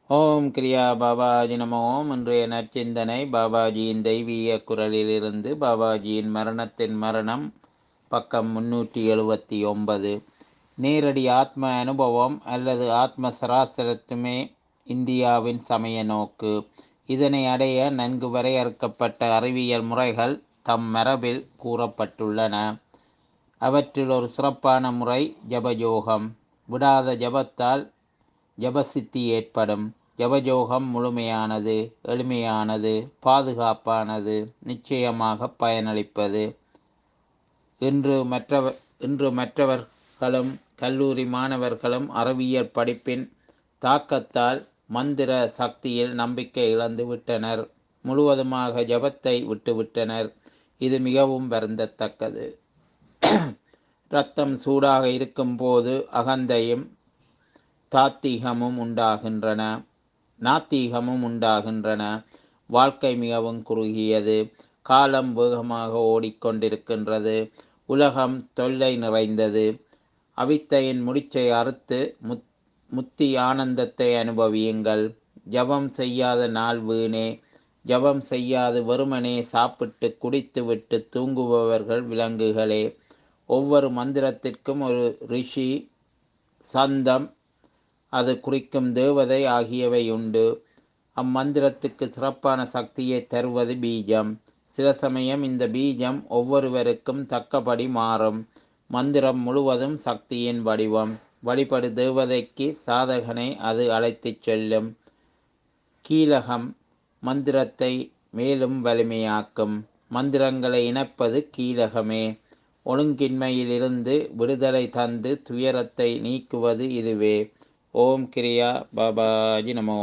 ஓம் கிரியா பாபாஜி நம ஓம் இன்றைய நற்சிந்தனை பாபாஜியின் தெய்வீக குரலிலிருந்து பாபாஜியின் மரணத்தின் மரணம் பக்கம் முன்னூற்றி எழுபத்தி ஒன்பது நேரடி ஆத்ம அனுபவம் அல்லது ஆத்ம சராசரத்துமே இந்தியாவின் சமய நோக்கு இதனை அடைய நன்கு வரையறுக்கப்பட்ட அறிவியல் முறைகள் தம் மரபில் கூறப்பட்டுள்ளன அவற்றில் ஒரு சிறப்பான முறை ஜபயோகம் விடாத ஜபத்தால் ஜபசித்தி ஏற்படும் ஜபஜோகம் முழுமையானது எளிமையானது பாதுகாப்பானது நிச்சயமாக பயனளிப்பது இன்று மற்றவ இன்று மற்றவர்களும் கல்லூரி மாணவர்களும் அறிவியல் படிப்பின் தாக்கத்தால் மந்திர சக்தியில் நம்பிக்கை இழந்து விட்டனர் முழுவதுமாக ஜபத்தை விட்டுவிட்டனர் இது மிகவும் வருந்தத்தக்கது இரத்தம் சூடாக இருக்கும்போது அகந்தையும் தாத்தீகமும் உண்டாகின்றன நாத்தீகமும் உண்டாகின்றன வாழ்க்கை மிகவும் குறுகியது காலம் வேகமாக ஓடிக்கொண்டிருக்கின்றது உலகம் தொல்லை நிறைந்தது அவித்தையின் முடிச்சை அறுத்து முத் முத்தி ஆனந்தத்தை அனுபவியுங்கள் ஜபம் செய்யாத நாள் வீணே ஜபம் செய்யாது வெறுமனே சாப்பிட்டு குடித்துவிட்டு தூங்குபவர்கள் விலங்குகளே ஒவ்வொரு மந்திரத்திற்கும் ஒரு ரிஷி சந்தம் அது குறிக்கும் தேவதை ஆகியவை உண்டு அம்மந்திரத்துக்கு சிறப்பான சக்தியை தருவது பீஜம் சில சமயம் இந்த பீஜம் ஒவ்வொருவருக்கும் தக்கபடி மாறும் மந்திரம் முழுவதும் சக்தியின் வடிவம் வழிபடு தேவதைக்கு சாதகனை அது அழைத்துச் செல்லும் கீலகம் மந்திரத்தை மேலும் வலிமையாக்கும் மந்திரங்களை இணைப்பது கீலகமே ஒழுங்கின்மையிலிருந்து விடுதலை தந்து துயரத்தை நீக்குவது இதுவே ஓம் கிரியா பாபாஜி நமோ